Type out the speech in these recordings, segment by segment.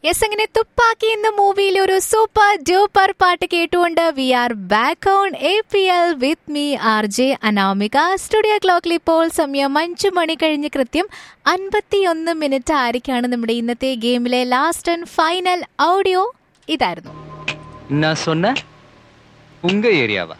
yes അങ്ങനെ തുപ്പാക്കി എന്ന മൂവിയിൽ ഒരു സൂപ്പർ ഡ്യൂപ്പർ പാട്ട് കേട്ടുകൊണ്ട് we are back on A P L with me R J Anamika studio ക്ലോക്കിൽ ഇപ്പോൾ സമയം അഞ്ചു മണി കഴിഞ്ഞ് കൃത്യം അൻപത്തിയൊന്ന് മിനിറ്റ് ആയിരിക്കാണ് നമ്മുടെ ഇന്നത്തെ ഗെയിമിലെ ലാസ്റ്റ് ആൻഡ് ഫൈനൽ ഓഡിയോ ഇതായിരുന്നു நான் சொன்ன உங்க ஏரியாவா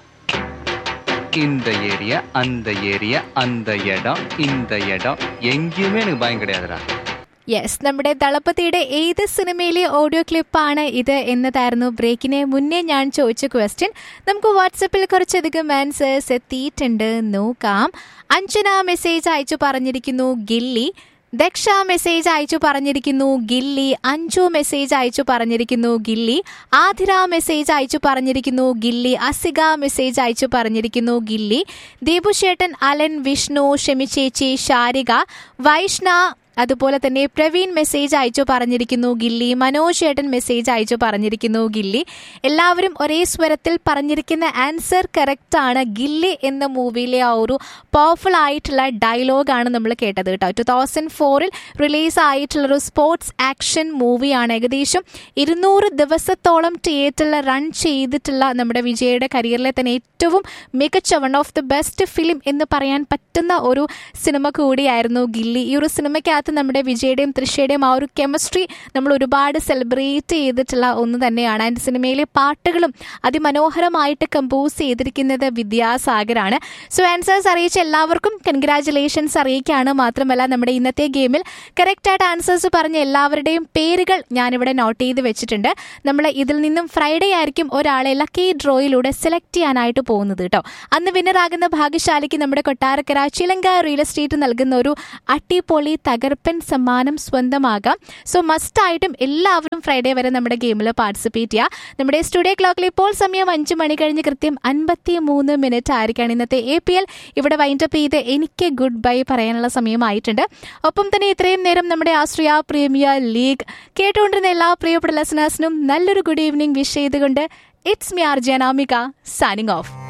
இந்த ஏரியா அந்த ஏரியா அந்த இடம் இந்த இடம் எங்கேயுமே எனக்கு பயம் கிடையாதுடா യെസ് നമ്മുടെ ദളപതിയുടെ ഏത് സിനിമയിലെ ഓഡിയോ ക്ലിപ്പാണ് ഇത് എന്നതായിരുന്നു ബ്രേക്കിന് മുന്നേ ഞാൻ ചോദിച്ച ക്വസ്റ്റ്യൻ നമുക്ക് വാട്സപ്പിൽ കുറച്ചധികം ആൻസേഴ്സ് എത്തിയിട്ടുണ്ട് നോക്കാം അഞ്ജന മെസ്സേജ് അയച്ചു പറഞ്ഞിരിക്കുന്നു ഗില്ലി ദക്ഷ മെസ്സേജ് അയച്ചു പറഞ്ഞിരിക്കുന്നു ഗില്ലി അഞ്ജു മെസ്സേജ് അയച്ചു പറഞ്ഞിരിക്കുന്നു ഗില്ലി ആതിര മെസ്സേജ് അയച്ചു പറഞ്ഞിരിക്കുന്നു ഗില്ലി അസിക മെസ്സേജ് അയച്ചു പറഞ്ഞിരിക്കുന്നു ഗില്ലി ദീപുശേട്ടൻ അലൻ വിഷ്ണു ഷെമിച്ചേച്ചി ശാരിക വൈഷ്ണ അതുപോലെ തന്നെ പ്രവീൺ മെസ്സേജ് അയച്ചു പറഞ്ഞിരിക്കുന്നു ഗില്ലി മനോജ് ചേട്ടൻ മെസ്സേജ് അയച്ചു പറഞ്ഞിരിക്കുന്നു ഗില്ലി എല്ലാവരും ഒരേ സ്വരത്തിൽ പറഞ്ഞിരിക്കുന്ന ആൻസർ കറക്റ്റ് ആണ് ഗില്ലി എന്ന മൂവിയിലെ ആ ഒരു പവർഫുൾ ആയിട്ടുള്ള ഡയലോഗാണ് നമ്മൾ കേട്ടത് കേട്ടോ ടു തൗസൻഡ് ഫോറിൽ റിലീസ് ആയിട്ടുള്ള ഒരു സ്പോർട്സ് ആക്ഷൻ മൂവിയാണ് ഏകദേശം ഇരുന്നൂറ് ദിവസത്തോളം തിയേറ്ററിൽ റൺ ചെയ്തിട്ടുള്ള നമ്മുടെ വിജയുടെ കരിയറിലെ തന്നെ ഏറ്റവും മികച്ച one of the best film എന്ന് പറയാൻ പറ്റുന്ന ഒരു സിനിമ കൂടിയായിരുന്നു ഗില്ലി ഈ ഒരു സിനിമയ്ക്കകത്ത് നമ്മുടെ വിജയുടെയും തൃശ്ശയുടെയും ആ ഒരു കെമിസ്ട്രി നമ്മൾ ഒരുപാട് സെലിബ്രേറ്റ് ചെയ്തിട്ടുള്ള ഒന്ന് തന്നെയാണ് ആൻഡ് സിനിമയിലെ പാട്ടുകളും അതിമനോഹരമായിട്ട് കമ്പോസ് ചെയ്തിരിക്കുന്നത് വിദ്യാസാഗറാണ് സോ ആൻസേഴ്സ് അറിയിച്ച എല്ലാവർക്കും കൺഗ്രാറ്റുലേഷൻസ് അറിയിക്കുകയാണ് മാത്രമല്ല നമ്മുടെ ഇന്നത്തെ ഗെയിമിൽ കറക്റ്റായിട്ട് ആൻസേഴ്സ് പറഞ്ഞ എല്ലാവരുടെയും പേരുകൾ ഞാനിവിടെ നോട്ട് ചെയ്ത് വെച്ചിട്ടുണ്ട് നമ്മൾ ഇതിൽ നിന്നും ഫ്രൈഡേ ആയിരിക്കും ഒരാളെ ലക്കി ഡ്രോയിലൂടെ സെലക്ട് ചെയ്യാനായിട്ട് പോകുന്നത് കേട്ടോ അന്ന് വിന്നറാകുന്ന ഭാഗ്യശാലിക്ക് നമ്മുടെ കൊട്ടാരക്കര ചിലങ്ക റിയൽ എസ്റ്റേറ്റ് നൽകുന്ന ഒരു അട്ടിപ്പൊളി തകർപ്പൻ സമ്മാനം സ്വന്തമാകാം സോ മസ്റ്റായിട്ടും എല്ലാവരും ഫ്രൈഡേ വരെ നമ്മുടെ ഗെയിമിൽ പാർട്ടിസിപ്പേറ്റ് ചെയ്യുക നമ്മുടെ സ്റ്റുഡിയോ ക്ലോക്കിൽ ഇപ്പോൾ സമയം അഞ്ച് മണി കഴിഞ്ഞ് കൃത്യം അൻപത്തി മൂന്ന് മിനിറ്റ് ആയിരിക്കാണ് ഇന്നത്തെ എ പി എൽ ഇവിടെ വൈൻഡപ്പ് ചെയ്ത് എനിക്ക് ഗുഡ് ബൈ പറയാനുള്ള സമയമായിട്ടുണ്ട് ഒപ്പം തന്നെ ഇത്രയും നേരം നമ്മുടെ ആശ്രയ പ്രീമിയർ ലീഗ് കേട്ടുകൊണ്ടിരുന്ന എല്ലാ പ്രിയപ്പെട്ട ലെസനേഴ്സിനും നല്ലൊരു ഗുഡ് ഈവനിങ് വിഷ് ചെയ്തുകൊണ്ട് it's me R Janamika signing of